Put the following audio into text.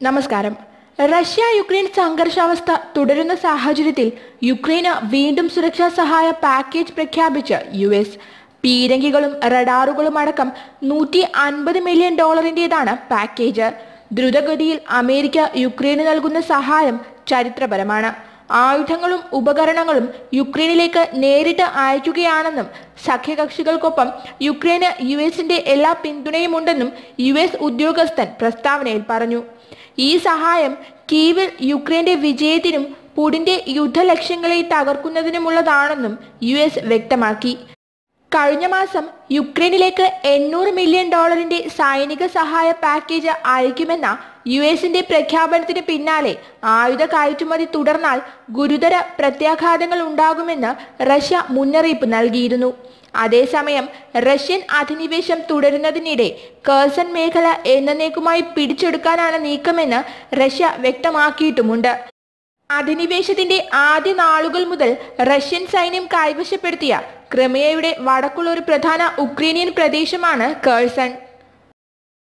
നമസ്കാരം Russia Ukraine സംഘർഷാവസ്ഥ തുടരുന്ന സാഹചര്യത്തിൽ യുക്രൈന് വീണ്ടും സുരക്ഷാ സഹായ പാക്കേജ് പ്രഖ്യാപിച്ച് യു എസ് പീരങ്കികളും റഡാറുകളും അടക്കം നൂറ്റി അൻപത് മില്യൺ ഡോളറിന്റേതാണ് പാക്കേജ് ദ്രുതഗതിയിൽ അമേരിക്ക യുക്രൈന് നൽകുന്ന സഹായം ചരിത്രപരമാണ് ആയുധങ്ങളും ഉപകരണങ്ങളും യുക്രൈനിലേക്ക് നേരിട്ട് അയക്കുകയാണെന്നും സഖ്യകക്ഷികൾക്കൊപ്പം യുക്രൈന് യു എസിന്റെ എല്ലാ പിന്തുണയുമുണ്ടെന്നും യു എസ് ഉദ്യോഗസ്ഥൻ പ്രസ്താവനയിൽ പറഞ്ഞു ഈ സഹായം കീവിൽ യുക്രൈന്റെ വിജയത്തിനും പുടിന്റെ യുദ്ധലക്ഷ്യങ്ങളെ തകർക്കുന്നതിനുമുള്ളതാണെന്നും യു എസ് വ്യക്തമാക്കി കഴിഞ്ഞ മാസം യുക്രൈനിലേക്ക് എണ്ണൂറ് മില്യൺ ഡോളറിന്റെ സൈനിക സഹായ പാക്കേജ് അയക്കുമെന്ന യു എസിന്റെ പ്രഖ്യാപനത്തിന് പിന്നാലെ ആയുധ കയറ്റുമതി തുടർന്നാൽ ഗുരുതര പ്രത്യാഘാതങ്ങൾ ഉണ്ടാകുമെന്ന് റഷ്യ മുന്നറിയിപ്പ് നൽകിയിരുന്നു അതേസമയം റഷ്യൻ അധിനിവേശം തുടരുന്നതിനിടെ കേഴ്സൺ മേഖല എന്നേക്കുമായി പിടിച്ചെടുക്കാനാണ് നീക്കമെന്ന് റഷ്യ വ്യക്തമാക്കിയിട്ടുമുണ്ട് അധിനിവേശത്തിന്റെ ആദ്യ നാളുകൾ മുതൽ റഷ്യൻ സൈന്യം കൈവശപ്പെടുത്തിയ ക്രിമിയയുടെ വടക്കുള്ള ഒരു പ്രധാന ഉക്രൈനിയൻ പ്രദേശമാണ് കേഴ്സൺ